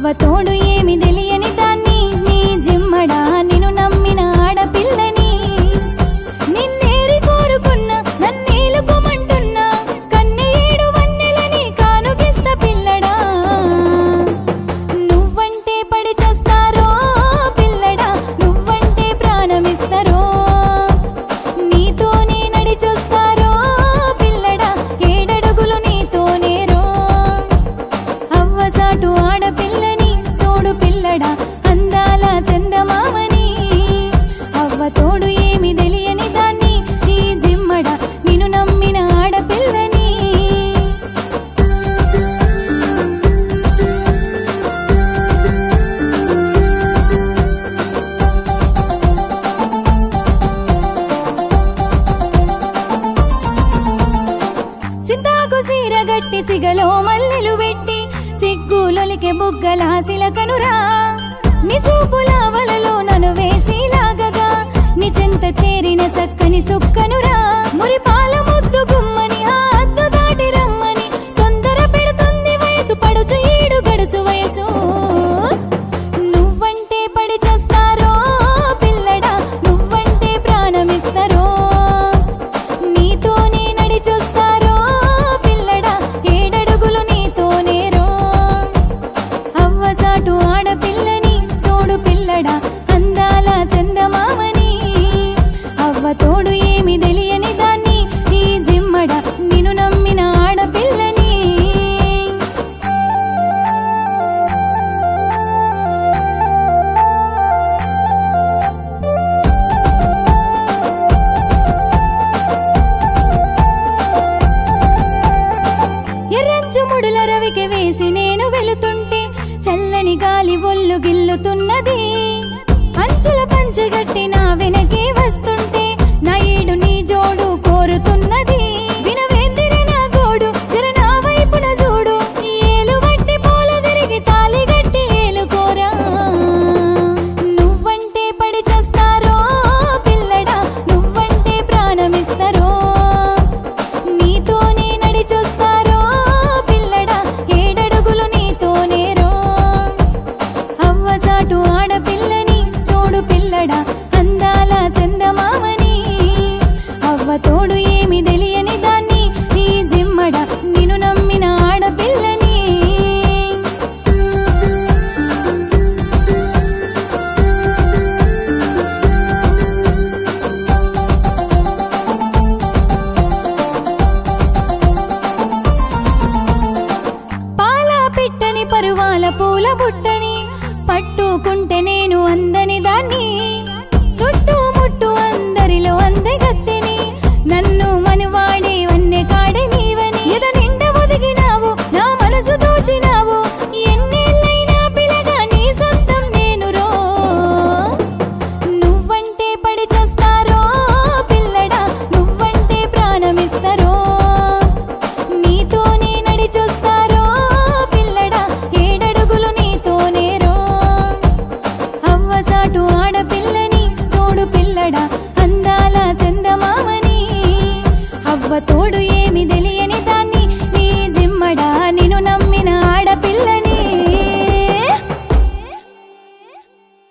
అవ్వ తోడు ఏమి తెలియని దాన్ని నీ జిమ్మడా నిన్ను నమ్మిన ఆడపిల్లని నిన్నేరి కోరుకున్నా నన్నేలుకోమంటున్నా కన్నీడు వన్నెలని కానుకిస్త పిల్లడా నువ్వంటే పడి చేస్తారో పిల్లడా నువ్వంటే ప్రాణమిస్తారో నీతోనే నడిచొస్తారో పిల్లడా ఏడడుగులు నీతోనేరో అవ్వసాటు ఆడపిల్లని సోడు పిల్లడా అందాల చందమామని అవ్వ తోడు ఏమి తెలియని దాన్ని నీ జిమ్మడ నిన్ను నమ్మిన ఆడపిల్లని సింతాకు సీర గట్టి సిగలో మల్లెలు పెట్టి సిగ్గులొలికే బుగ్గలాసిల కనురా నీ సూపుల వలలో నన్ను వేసి లాగగా నీ చెంత చేరిన సక్కని సుక్కనురా మురి పాల ముద్దు గుమ్మని ఆ అద్దు దాటి రమ్మని తొందర పెడుతుంది వయసు పడుచు ఈడు గడుసు వయసు నువ్వంటే పడి చేస్తారో పిల్లడా నువ్వంటే ప్రాణమిస్తారో నీతోనే నడిచొస్తారో పిల్లడా ఏడడుగులు నీతోనేరో అవ్వసాటు ఆడపిల్లని సోడు పిల్లడా అందాల చందమామని అవ్వ తోడు ఏమి తెలియని దాన్ని ఈ జిమ్మడ నిన్ను నమ్మిన ఆడపిల్లని ఎర్రంచు ముడుల రవికి వేసి నేను వెళుతుంటే చల్లని గాలి ఒళ్ళు గిల్లుతున్నది అంచుల పంచగట్టి నా వెనకే వస్తుంటే నా ఈడు నీ జోడు కోరుతున్నది వినవేందిరే నా గోడు జర నా వైపున చూడు ఈ ఏలు వట్టి పూల తిరిగి తాలి గట్టి ఏలుకోరా నువ్వంటే పడి చేస్తారో పిల్లడా నువ్వంటే ప్రాణమిస్తారో నీతోనే నడిచొస్తారో పిల్లడా ఏడడుగులు నీతోనేరో అవ్వసాటు ఆడపిల్లని సోడు పిల్లడా అందాల చందమామని అవ్వ తోడు ఏమి తెలియని దాన్ని నీ జిమ్మడ నిన్ను నమ్మిన ఆడపిల్లని పాల పిట్టని పరువాల పూల బుట్టని పట్టుకుంటే నేను అందని దాన్ని చుట్టూ ముట్టు అందరిలో అందగత్తెని నన్ను మనువాడే వన్నె కాడే నీవని ఎద నిండ ఒదిగినావు నా మనసు దోచినావు ఎన్నేళ్ళైనా పిలగా నీ సొంతం నేను రో నువ్వంటే పడి చేస్తారో పిల్లడా నువ్వంటే ప్రాణమిస్తారో నీతోనే నడిచొస్తారో పిల్లడా ఏడడుగులు నీతోనేరో అవ్వసాటు ఆడపిల్లని సోడు పిల్లడా అందాల చందమామని అవ్వ తోడు ఏమి తెలియని